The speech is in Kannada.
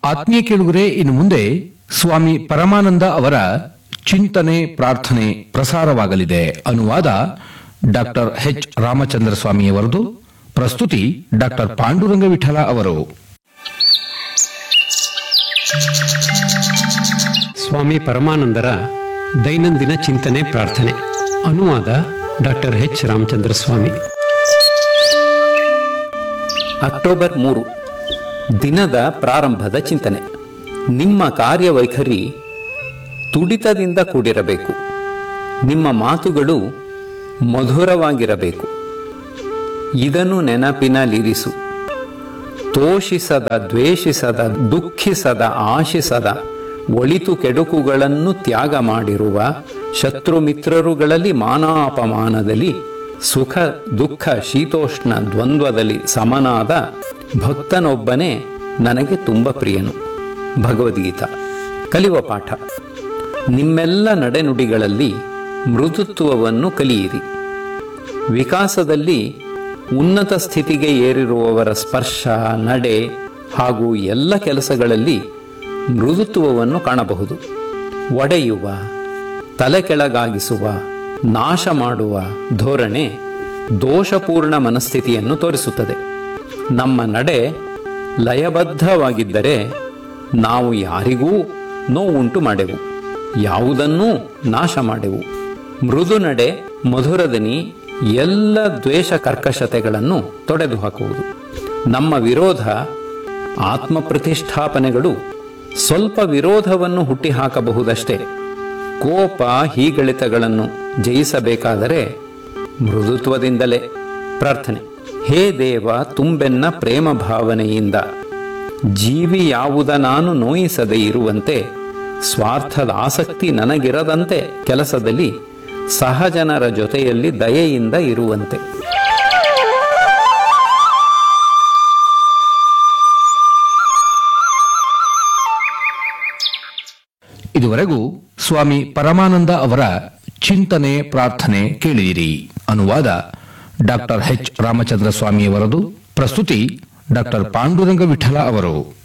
ಆತ್ಮೀಯ ಕೇಳುಗರೆ ಇನ್ನು ಮುಂದೆ ಸ್ವಾಮಿ ಪರಮಾನಂದ ಅವರ ಚಿಂತನೆ ಪ್ರಾರ್ಥನೆ ಪ್ರಸಾರವಾಗಲಿದೆ ಅನುವಾದ ಡಾಕ್ಟರ್ ಎಚ್ ರಾಮಚಂದ್ರ ಸ್ವಾಮಿಯವರದು ಪ್ರಸ್ತುತಿ ಡಾಕ್ಟರ್ ಪಾಂಡುರಂಗ ವಿಠಲ ಅವರು ಸ್ವಾಮಿ ಪರಮಾನಂದರ ದೈನಂದಿನ ಚಿಂತನೆ ಪ್ರಾರ್ಥನೆ ಅನುವಾದ doctor H Ramachandra Swami October ಮೂರು ದಿನದ ಪ್ರಾರಂಭದ ಚಿಂತನೆ ನಿಮ್ಮ ಕಾರ್ಯವೈಖರಿ ತುಡಿತದಿಂದ ಕೂಡಿರಬೇಕು ನಿಮ್ಮ ಮಾತುಗಳು ಮಧುರವಾಗಿರಬೇಕು ಇದನ್ನು ನೆನಪಿನಲ್ಲಿರಿಸು ತೋಷಿಸದ ದ್ವೇಷಿಸದ ದುಃಖಿಸದ ಆಶಿಸದ ಒಳಿತು ಕೆಡುಕುಗಳನ್ನು ತ್ಯಾಗ ಮಾಡಿರುವ ಶತ್ರು ಮಿತ್ರರುಗಳಲ್ಲಿ ಮಾನಾಪಮಾನದಲ್ಲಿ ಸುಖ ದುಃಖ ಶೀತೋಷ್ಣ ದ್ವಂದ್ವದಲ್ಲಿ ಸಮನಾದ ಭಕ್ತನೊಬ್ಬನೇ ನನಗೆ ತುಂಬ ಪ್ರಿಯನು ಭಗವದ್ಗೀತಾ ಕಲಿಯುವ ಪಾಠ ನಿಮ್ಮೆಲ್ಲ ನಡೆನುಡಿಗಳಲ್ಲಿ ಮೃದುತ್ವವನ್ನು ಕಲಿಯಿರಿ ವಿಕಾಸದಲ್ಲಿ ಉನ್ನತ ಸ್ಥಿತಿಗೆ ಏರಿರುವವರ ಸ್ಪರ್ಶ ನಡೆ ಹಾಗೂ ಎಲ್ಲ ಕೆಲಸಗಳಲ್ಲಿ ಮೃದುತ್ವವನ್ನು ಕಾಣಬಹುದು ಒಡೆಯುವ ತಲೆ ಕೆಳಗಾಗಿಸುವ ನಾಶ ಮಾಡುವ ಧೋರಣೆ ದೋಷಪೂರ್ಣ ಮನಸ್ಥಿತಿಯನ್ನು ತೋರಿಸುತ್ತದೆ ನಮ್ಮ ನಡೆ ಲಯಬದ್ಧವಾಗಿದ್ದರೆ ನಾವು ಯಾರಿಗೂ ನೋವುಂಟು ಮಾಡೆವು ಯಾವುದನ್ನೂ ನಾಶ ಮಾಡೆವು ಮೃದು ನಡೆ ಮಧುರದನಿ ಎಲ್ಲ ದ್ವೇಷ ಕರ್ಕಶತೆಗಳನ್ನು ತೊಡೆದು ಹಾಕುವುದು ನಮ್ಮ ವಿರೋಧ ಆತ್ಮ ಪ್ರತಿಷ್ಠಾಪನೆಗಳು ಸ್ವಲ್ಪ ವಿರೋಧವನ್ನು ಹುಟ್ಟಿಹಾಕಬಹುದಷ್ಟೇ ಕೋಪ ಹೀಗಳಿತಗಳನ್ನು ಜಯಿಸಬೇಕಾದರೆ ಮೃದುತ್ವದಿಂದಲೇ ಪ್ರಾರ್ಥನೆ ಹೇ ದೇವ ತುಂಬೆನ್ನ ಪ್ರೇಮ ಭಾವನೆಯಿಂದ ಜೀವಿ ಯಾವುದ ನಾನು ನೋಯಿಸದೆ ಇರುವಂತೆ ಸ್ವಾರ್ಥದ ಆಸಕ್ತಿ ನನಗಿರದಂತೆ ಕೆಲಸದಲ್ಲಿ ಸಹಜನರ ಜೊತೆಯಲ್ಲಿ ದಯೆಯಿಂದ ಇರುವಂತೆ ಇದುವರೆಗೂ ಸ್ವಾಮಿ ಪರಮಾನಂದ ಅವರ ಚಿಂತನೆ ಪ್ರಾರ್ಥನೆ ಕೇಳಿದಿರಿ ಅನುವಾದ ಡಾಕ್ಟರ್ ಎಚ್ ರಾಮಚಂದ್ರ ಸ್ವಾಮಿಯವರದು ಪ್ರಸ್ತುತಿ ಡಾಕ್ಟರ್ ಪಾಂಡುರಂಗ ವಿಠಲ ಅವರು